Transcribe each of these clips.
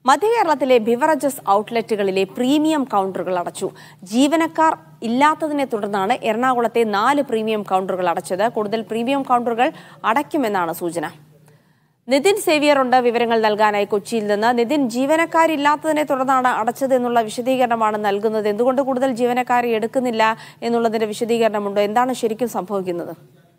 മധ്യകേരളത്തിലെ beverages ഔട്ട്ലെറ്റുകളിലെ premium കൗണ്ടറുകൾ അടച്ചു ജീവനക്കാർ ഇല്ലാത്തതിനെ തുടർന്നാണ് എറണാകുളത്തെ നാല് പ്രീമിയം കൗണ്ടറുകൾ അടച്ചത് കൂടുതൽ പ്രീമിയം കൗണ്ടറുകൾ അടയ്ക്കുമെന്നാണ് സൂചന നിതിൻ സേവിയർ ഉണ്ട് വിവരങ്ങൾ നൽകാനായി കൊച്ചിയിൽ നിന്ന് നിതിൻ ജീവനക്കാരില്ലാത്തതിനെ തുടർന്നാണ് അടച്ചത് എന്നുള്ള വിശദീകരണമാണ് നൽകുന്നത് എന്തുകൊണ്ട് കൂടുതൽ ജീവനക്കാരെ എടുക്കുന്നില്ല എന്നുള്ളതിന്റെ വിശദീകരണമുണ്ടോ എന്താണ് ശരിക്കും സംഭവിക്കുന്നത്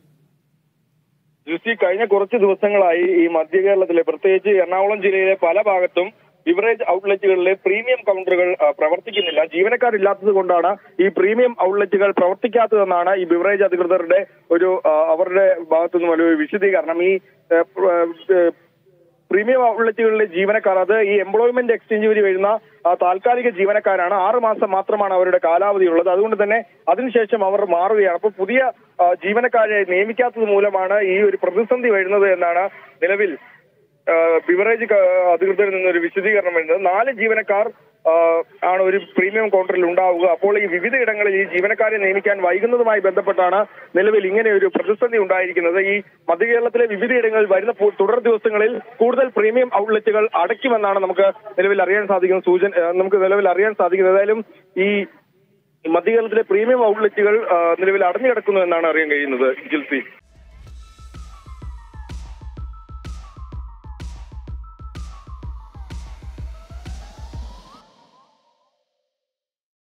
ജുസി കഴിഞ്ഞ കുറച്ച് ദിവസങ്ങളായി ഈ മധ്യ കേരളത്തിലെ പ്രത്യേകിച്ച് എറണാകുളം ജില്ലയിലെ പല ഭാഗത്തും ബിവറേജ് ഔട്ട്ലെറ്റുകളിലെ പ്രീമിയം കൗണ്ടറുകൾ ആ, പ്രവർത്തിക്കുന്നില്ല ജീവനക്കാരില്ലാത്തത് കൊണ്ടാണ് ഈ പ്രീമിയം ഔട്ട്ലെറ്റുകൾ പ്രവർത്തിക്കാത്തതെന്നാണ് ഈ ബിവറേജ് അധികൃതരുടെ ഒരു ആ, അവരുടെ ഭാഗത്തു നിന്നും ഒരു വിശദീകരണം ഈ ആ, പ്ര- ആ, പ്രീമിയം ഔട്ട്ലെറ്റുകളിലെ ജീവനക്കാർ അത് ഈ എംപ്ലോയ്മെന്റ് എക്സ്ചേഞ്ച് വഴി വരുന്ന ആ, താൽക്കാലിക ജീവനക്കാരാണ് ആറ് മാസം മാത്രമാണ് അവരുടെ കാലാവധി ഉള്ളത് അതുകൊണ്ട് തന്നെ അതിനുശേഷം അവർ മാറുകയാണ് അപ്പോൾ പുതിയ ആ, ജീവനക്കാരെ നിയമിക്കാത്തത് മൂലമാണ് ഈ ഒരു പ്രതിസന്ധി വരുന്നത് എന്നാണ് നിലവിൽ ആ, ബിവറേജ് ക- അധികൃതരിൽ നിന്നൊരു വിശദീകരണം വരുന്നത് നാല് ജീവനക്കാർ ആ, ആണ് ഒരു പ്രീമിയം കൗണ്ടറിൽ ഉണ്ടാവുക അപ്പോൾ ഈ വിവിധ ഇടങ്ങളിൽ ഈ ജീവനക്കാരെ നിയമിക്കാൻ വൈകുന്നതുമായി ബന്ധപ്പെട്ടാണ് നിലവിൽ ഇങ്ങനെ ഒരു പ്രതിസന്ധി ഉണ്ടായിരിക്കുന്നത് ഈ മധ്യകേരളത്തിലെ വിവിധ ഇടങ്ങളിൽ വരുന്ന പു- തുടർ ദിവസങ്ങളിൽ കൂടുതൽ പ്രീമിയം ഔട്ട്ലെറ്റുകൾ അടയ്ക്കുമെന്നാണ് നമുക്ക് നിലവിൽ അറിയാൻ സാധിക്കുന്ന സൂചന ആ, നമുക്ക് നിലവിൽ അറിയാൻ സാധിക്കുന്നത് ഏതായാലും ഈ മധ്യകേരളത്തിലെ പ്രീമിയം ഔട്ട്ലെറ്റുകൾ ആ, നിലവിൽ അടഞ്ഞു കിടക്കുന്നു എന്നാണ് അറിയാൻ കഴിയുന്നത് ജിൽസി